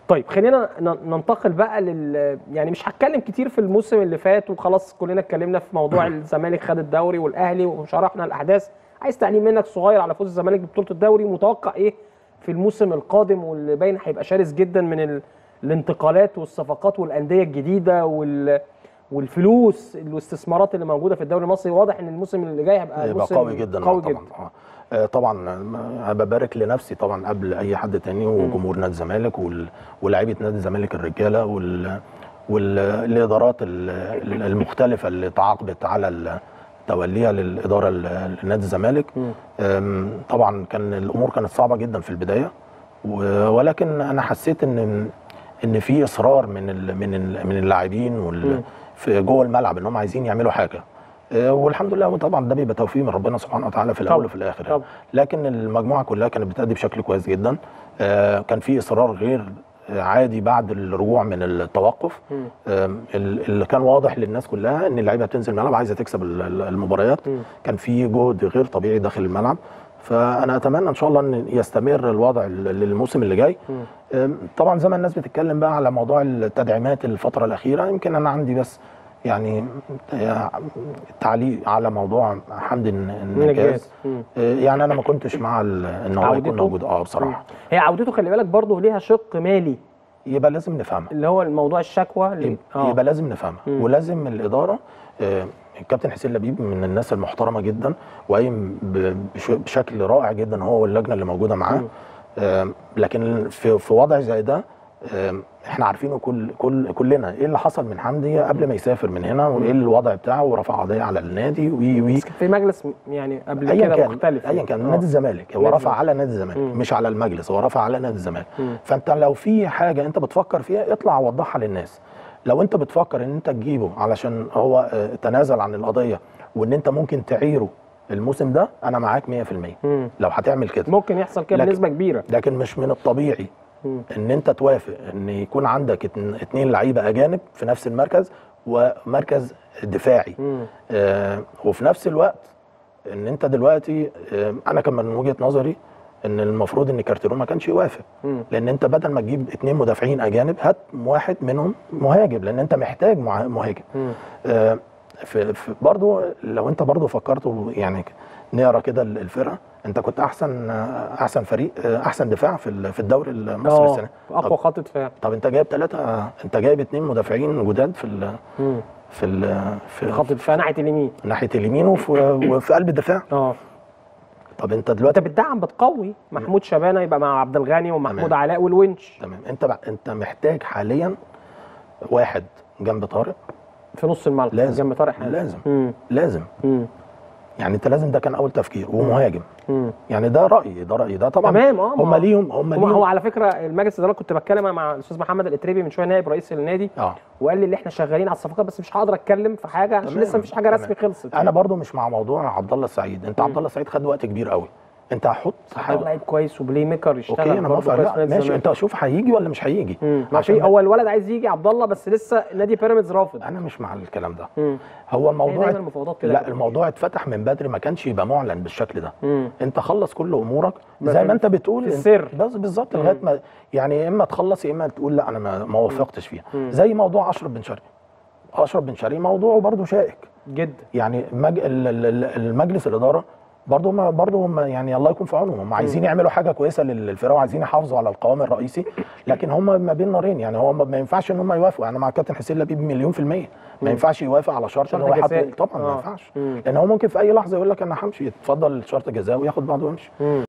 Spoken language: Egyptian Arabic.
طيب خلينا ن- ننتقل بقى لل يعني مش هتكلم كتير في الموسم اللي فات وخلاص كلنا اتكلمنا في موضوع الزمالك خد الدوري والاهلي وشرحنا الاحداث عايز تعليق منك صغير على فوز الزمالك ببطوله الدوري متوقع ايه في الموسم القادم واللي باين هيبقى شرس جدا من ال... الانتقالات والصفقات والانديه الجديده وال والفلوس والاستثمارات اللي موجوده في الدوري المصري واضح ان الموسم اللي جاي هيبقى هيبقى موسم قوي جدا قوي طبعا جدا آه. آه، طبعا آه، ببارك لنفسي طبعا قبل اي حد تاني وجمهور نادي الزمالك وال- ولاعيبه نادي الزمالك الرجاله وال والادارات ال- المختلفه اللي تعاقبت على ال- توليها للاداره ال- لنادي الزمالك آم، طبعا كان الامور كانت صعبه جدا في البدايه و- ولكن انا حسيت ان ان في اصرار من ال من ال من اللاعبين وال في جوه الملعب ان هم عايزين يعملوا حاجه آه، والحمد لله وطبعا ده بيبقى توفيق من ربنا سبحانه وتعالى في الاول طبعاً، وفي الاخر طبعاً. لكن المجموعه كلها كانت بتأدي بشكل كويس جدا آه، كان في اصرار غير عادي بعد الرجوع من التوقف آم، ال- اللي كان واضح للناس كلها ان اللعيبه بتنزل الملعب عايزه تكسب ال- ال- المباريات كان في جهد غير طبيعي داخل الملعب فانا اتمنى ان شاء الله ان يستمر الوضع ال- للموسم اللي جاي آم، طبعا زي ما الناس بتتكلم بقى على موضوع التدعيمات الفتره الاخيره يمكن انا عندي بس يعني آه، تعليق على موضوع حمدي الن- النجاز النجاز. مم. آه، يعني انا ما كنتش مع ال- ان هو يكون عودته؟ موجود اه بصراحه هي عودته خلي بالك برضه ليها شق مالي يبقى لازم نفهمها اللي هو الموضوع الشكوى اللي يبقى, يبقى لازم نفهمها ولازم الاداره آه، الكابتن حسين لبيب من الناس المحترمه جدا وقايم ب- بش- بشكل رائع جدا هو واللجنه اللي موجوده معاه آه، لكن في في وضع زي ده آه، احنا عارفينه كل كل كلنا ايه اللي حصل من حمدي قبل ما يسافر من هنا وايه الوضع بتاعه ورفع قضيه على النادي وي وي بس كان في مجلس يعني قبل ايا كده كان مختلف ايا كان آه. نادي الزمالك هو نادي رفع على نادي الزمالك مش على المجلس هو رفع على نادي الزمالك فانت لو في حاجه انت بتفكر فيها اطلع وضحها للناس لو انت بتفكر ان انت تجيبه علشان هو آه، تنازل عن القضيه وان انت ممكن تعيره الموسم ده انا معاك 100% مم. لو هتعمل كده ممكن يحصل كده لكن- بنسبه كبيره لكن مش من الطبيعي مم. ان انت توافق ان يكون عندك اتن- اتنين لعيبه اجانب في نفس المركز ومركز دفاعي مم. آه وفي نفس الوقت ان انت دلوقتي آه انا كان من وجهه نظري ان المفروض ان كارتيرون ما كانش يوافق مم. لان انت بدل ما تجيب اتنين مدافعين اجانب هات واحد منهم مهاجم لان انت محتاج مع- مهاجم مم. آه في, في برضو لو انت برضو فكرت يعني نقرا كده الفرقه انت كنت احسن آه، احسن فريق آه، احسن دفاع في ال- في الدوري المصري اه السنه اقوى طب, خط دفاع طب انت جايب ثلاثه انت جايب اتنين مدافعين جداد في ال مم. في ال في خط دفاع ناحيه اليمين ناحيه اليمين وفي, وفي قلب الدفاع اه طب انت انت دلوقتي بتدعم بتقوي محمود شبانه يبقى مع عبد الغني ومحمود تمام. علاء والونش تمام انت بع- انت محتاج حاليا واحد جنب طارق في نص الملعب لازم جنب طارق حامد لازم مم. لازم مم. يعني انت لازم ده كان اول تفكير ومهاجم مم. يعني ده رايي ده رايي ده طبعا تمام اه هم ما- ليهم هم هو, هو ليهم على فكره المجلس الاداره كنت بتكلم مع الاستاذ محمد الاتريبي من شويه نائب رئيس النادي اه وقال لي اللي احنا شغالين على الصفقات بس مش هقدر اتكلم في حاجه عشان تمام، لسه مفيش حاجه رسمي تمام. خلصت انا برضو مش مع موضوع عبد الله السعيد انت عبد الله السعيد خد وقت كبير قوي انت هحط حاجه حاجه لعيب كويس وبلاي ميكر يشتغل اوكي انا برضه موافق كويس لا في نادي ماشي الزمالك. انت شوف هيجي ولا مش هيجي مم. ما عشان في هو الولد عايز يجي عبد الله بس لسه نادي بيراميدز رافض انا مش مع الكلام ده مم. هو هي الموضوع دايما المفاوضات كده لا الموضوع اتفتح من بدري ما كانش يبقى معلن بالشكل ده مم. انت خلص كل امورك بس زي ما انت بتقول في انت- السر. بس بالظبط لغايه ما يعني يا اما تخلص يا اما تقول لا انا ما, ما وفقتش فيها زي موضوع اشرف بن شرقي اشرف بن شرقي موضوعه برضه شائك جدا يعني مج... ال- ال- ال- المجلس الاداره برضه ما برضه هم يعني الله يكون في عونهم هم عايزين يعملوا حاجه كويسه لل- للفرقه وعايزين يحافظوا على القوام الرئيسي لكن هم ما بين نارين يعني هو ما- ما ينفعش ان هم يوافقوا انا مع الكابتن حسين لبيب مليون في الميه ما ينفعش يوافق على شرط ان شرط هو يحط جزائي. طبعا ما آه. ينفعش مم. لان هو ممكن في اي لحظه يقول لك انا همشي اتفضل شرط جزاء وياخد بعضه ويمشي